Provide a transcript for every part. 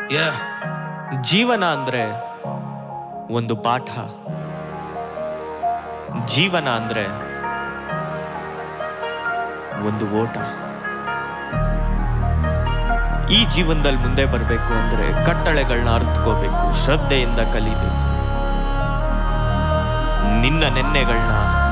Yeah. ಜೀವನ ಅಂದ್ರೆ ಒಂದು ಪಾಠ ಜೀವನ ಅಂದ್ರೆ ಒಂದು ಓಟ ಈ ಜೀವನದಲ್ಲಿ ಮುಂದೆ ಬರಬೇಕು ಅಂದ್ರೆ ಕಟ್ಟಳೆಗಳನ್ನ ಅರ್ಥಕೋಬೇಕು ಶ್ರದ್ಧೆಯಿಂದ ಕಲಿಬೇಕು ನಿನ್ನ ನೆನ್ನೆಗಳನ್ನ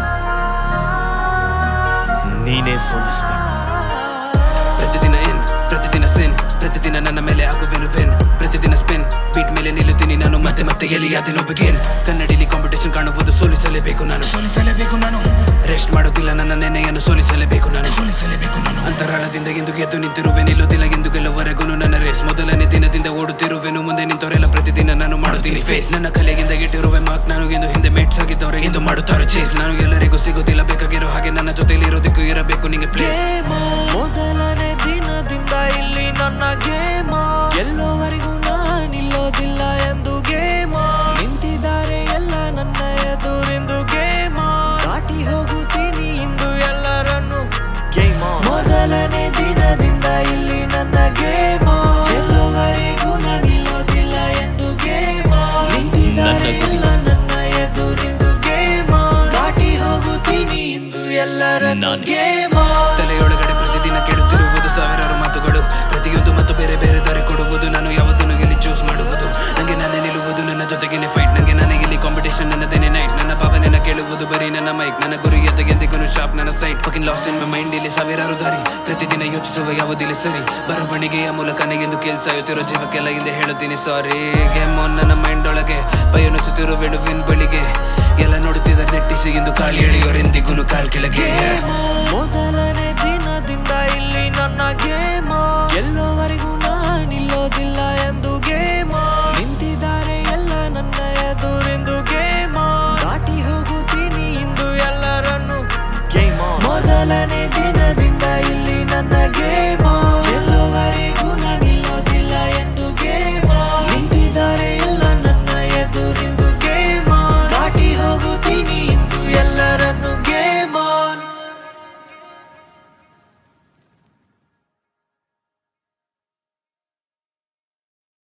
ನೀನೇ ಸೋಲಿಸ್ಬೇಕು ಪ್ರತಿದಿನ ಇನ್ ಪ್ರತಿದಿನ ಸಿನ್ ಪ್ರತಿದಿನ ನನ್ನ ಮೇಲೆ ಆಗುವೆನು ವಿನ್ ಪ್ರತಿದಿನ ಸ್ಪಿನ್ ಬೀಟ್ ಮೇಲೆ ನಿಲ್ಲುತ್ತೀನಿ ನಾನು ಮತ್ತೆ ಮತ್ತೆ ಎಲ್ಲಿಯಾದೆನೋ ಬಿಗಿನ್ ಕನ್ನಡಿಲಿ ಕಾಂಪಿಟೇಷನ್ ಕಾಣುವುದು ಸೋಲಿಸಲೇಬೇಕು ನಾನು ಸೋಲಿಸಲೇಬೇಕು ನಾನು ರೆಸ್ಟ್ ಮಾಡೋದಿಲ್ಲ ನನ್ನ ನೆನೆಯನ್ನು ಸೋಲಿಸಲೇಬೇಕು ನಾನು ಸೋಲಿಸಲೇಬೇಕು ನಾನು ಅಂತರಾಳದಿಂದ ಎಂದು ಗೆದ್ದು ನಿಂತಿರುವೆ ನಿಲ್ಲುತ್ತಿಲ್ಲ ಎಂದು ಗೆಲ್ಲುವರೆಗೂ ನನ್ನ ರೇಸ್ ಮೊದಲನೇ ದಿನದಿಂದ ಓಡುತ್ತಿರುವೆನು ಮುಂದೆ ನಿಂತವರೆಲ್ಲ ಪ್ರತಿದಿನ ನಾನು ಮಾಡುತ್ತೀನಿ ಫೇಸ್ ನನ್ನ ಕಲೆಗಿಂದ ಇಟ್ಟಿರುವೆ ಮಾಕ್ ನಾನು ಎಂದು ಹಿಂದೆ ಮೇಟ್ಸ್ ಆಗಿದ್ದವ್ರೆ ಎಂದು ಮಾಡುತ್ತಾರೆ ಚೇಸ್ ನಾನು ಎಲ್ಲರಿಗೂ ಸಿಗೋದಿಲ್ಲ ಬೇಕಾಗಿರೋ ಹಾಗೆ ನನ್ನ ಜೊತೆಲಿ ಇರೋದಕ್ಕೂ ಇರಬೇಕು ನಿಂಗೆ ಪ್ಲೇಸ್ ಮೊದಲನೇ ದಿನದಿಂದ ಇಲ್ಲಿ ನನ್ನ ಗೇಮ ಗೆಲ್ಲೋವರೆಗೂ ನಾನಿಲ್ಲೋದಿಲ್ಲ ಎಂದು ಗೇಮ ನಿಂತಿದ್ದಾರೆ ಎಲ್ಲ ನನ್ನ ಎದುರಿಂದು ಗೇಮ ದಾಟಿ ಹೋಗುತ್ತೀನಿ ಇಂದು ಎಲ್ಲರನ್ನು ಗೇಮ ಮೊದಲನೇ ದಿನದಿಂದ ಇಲ್ಲಿ ನನ್ನ ಗೇಮ ಗೆಲ್ಲೋವರೆಗೂ ನಾನಿಲ್ಲೋದಿಲ್ಲ ಎಂದು ಗೇಮ ನಿಂತಿದ್ದಾರೆ ಎಲ್ಲ ನನ್ನ ಎದುರಿಂದು ಗೇಮ ದಾಟಿ ಹೋಗುತ್ತೀನಿ ಇಂದು ಎಲ್ಲರನ್ನು ಗೇಮ ತಲೆಯೊಳಗಡೆ ಪ್ರತಿದಿನ ಕೇಳುತ್ತಿರುವುದು ಸಾವಿರಾರು ಮಾತುಗಳು ಪ್ರತಿಯೊಂದು ಮತ್ತು ಬೇರೆ ಬೇರೆ ದಾರಿ ಕೊಡುವುದು ನಾನು ಯಾವತ್ತನ್ನು ಗೆಲ್ಲಿ ಚೂಸ್ ಮಾಡುವುದು ನನಗೆ ನಾನೇ ನಿಲ್ಲುವುದು ನನ್ನ ಜೊತೆಗೇನೆ ಫೈಟ್ ನನಗೆ ನನಗೆ ಇಲ್ಲಿ ಕಾಂಪಿಟೇಷನ್ ನನ್ನದೇನೆ ನೈಟ್ ನನ್ನ ಭಾವನೆನ ಕೇಳುವುದು ಬರೀ ನನ್ನ ಮೈಕ್ ನನ್ನ ಗುರಿ ಎದ್ದಗೆಂದಿಗೂ ಶಾಪ್ ನನ್ನ sight fucking lost in my mind ಇಲ್ಲಿ ಸಾವಿರಾರು ದಾರಿ ಪ್ರತಿದಿನ ಯೋಚಿಸುವ ಯಾವುದಿಲ್ಲ ಸರಿ ಬರವಣಿಗೆಯ ಮೂಲಕ ನನಗೆಂದು ಕೆಲ್ಸಾಯುತ್ತಿರೋ ಜೀವಕ್ಕೆಲ್ಲ ಹಿಂದೆ ಹೇಳುತ್ತೀನಿ ಸಾರಿ ಗೇಮ್ ನನ್ನ ಮೈಂಡ್ ಒಳಗೆ ಪಯಣಿಸುತ್ತಿರುವೆನು ವಿನ್ ಬಳಿಗೆ ಎಲ್ಲ ನೋಡುತ್ತಿದ್ದ ನೆಟ್ಟಿಸಿ ಎಂದು ಕಾಲಿ ಎಳೆಯೋರೆಂದಿಗೂ ಕಾಲ್ ಕೆಳಗೆ ಮೊದಲನೇ ದಿನದಿಂದ ಇಲ್ಲಿ ನನ್ನ ಗೇಮ ಗೆಲ್ಲೋ